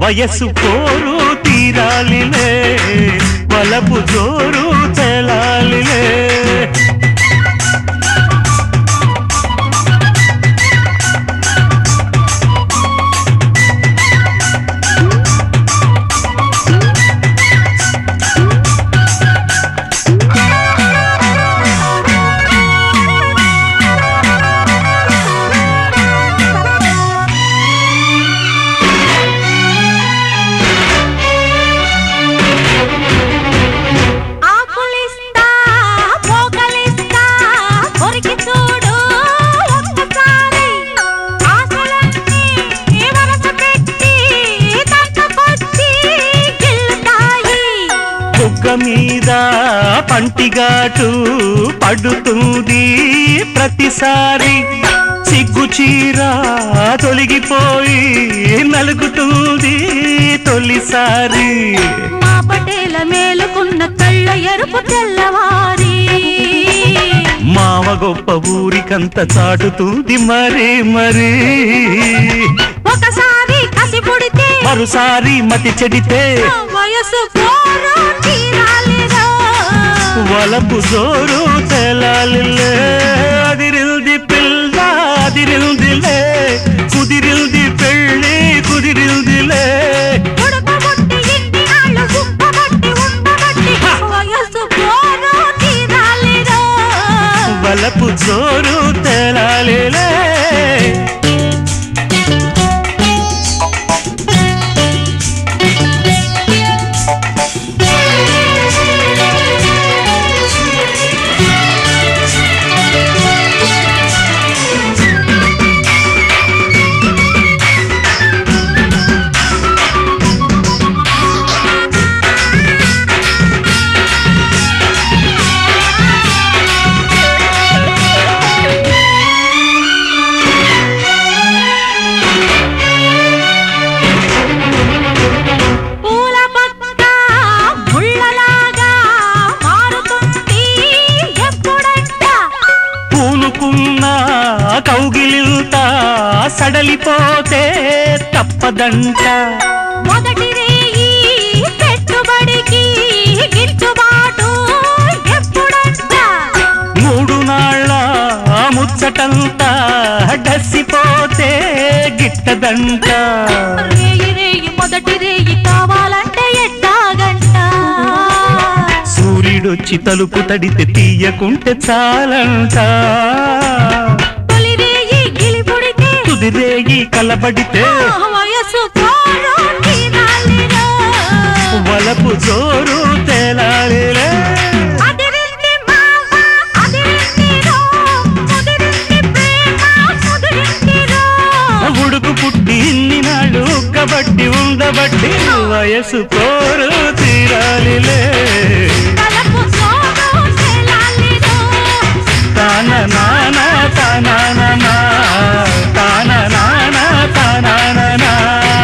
వయస్సు పోరు తీరాలిలే వలపు జోరు తెలాలిలే ఆకులిస్తా పోకలిస్తా కొరికి చూడు ఒక్కసారి ఆశలన్నీ వరస పెట్టి తంతకొచ్చి గిల్లుతాయి బుగ్గ మీద పంటిగాటు పడుతుంది ప్రతిసారి సిగ్గు చీర తొలగిపోయి నలుగుతుంది తొలిసారి మా పటేల మేలుకున్న కళ్ళ ఎరుపు తెల్లవారి మావ గొప్ప ఊరికంత చాటుతుంది మరి మరి ఒకసారి కసి పుడితే మరోసారి మతి చెడితే వయసు పోరు తీరాలిరా వలపు జోరు తెలాలిలే అదిరిల్ది పిల్ల అదిరిల్దిలే కుదిరిల్ది పెళ్ళి కుదిరిల్దిలే ఉడకబొట్టి ఇన్ని నాళ్ళు ఉక్కబట్టి ఉండబట్టి వయసు పోరు తీరాలిరా వలపు జోరు తెలాలిలే పూల పక్క ముళ్ళలాగా మారుతుంది ఎప్పుడంట పూనుకున్న కౌగిలింత సడలిపోతే తప్పదంట మొదటి రేయి పెట్టుబడికి గిట్టుబాటు ఎప్పుడంట మూడు నాళ్ళ ముచ్చటంతా డసిపోతే గిట్టదంట రేయి రేయి మొదటి రేయి కావాలంటే ఎట్టాగంట సూర్యుడొచ్చి తలుపు తడితే తీయకుంటే చాలంట తొలి రేయి గిలిపుడితే తుదిరేగి కలబడితే వయసు పోరు తీరాలిరా వలపు జోరు తేలాలిలే అదిరింది మావ అదిరింది రో ముదిరింది ప్రేమ ముదిరింది రో ఉడుకు పుట్టి ఇన్ని నాళ్ళు ఉక్కబట్టి ఉండబట్టి వయసు కోరు తీరాలిలే తలపు సోను చెలాలిరో తాన నాన తానా తాన నాన తానా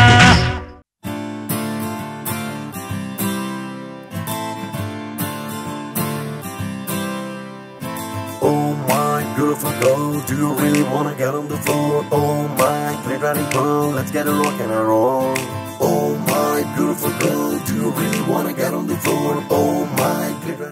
Oh my beautiful girl, do you really wanna get on the floor? Oh my great riding pearl, let's get a rock and a roll. Oh my beautiful girl, do you really wanna get on the floor? Oh my great riding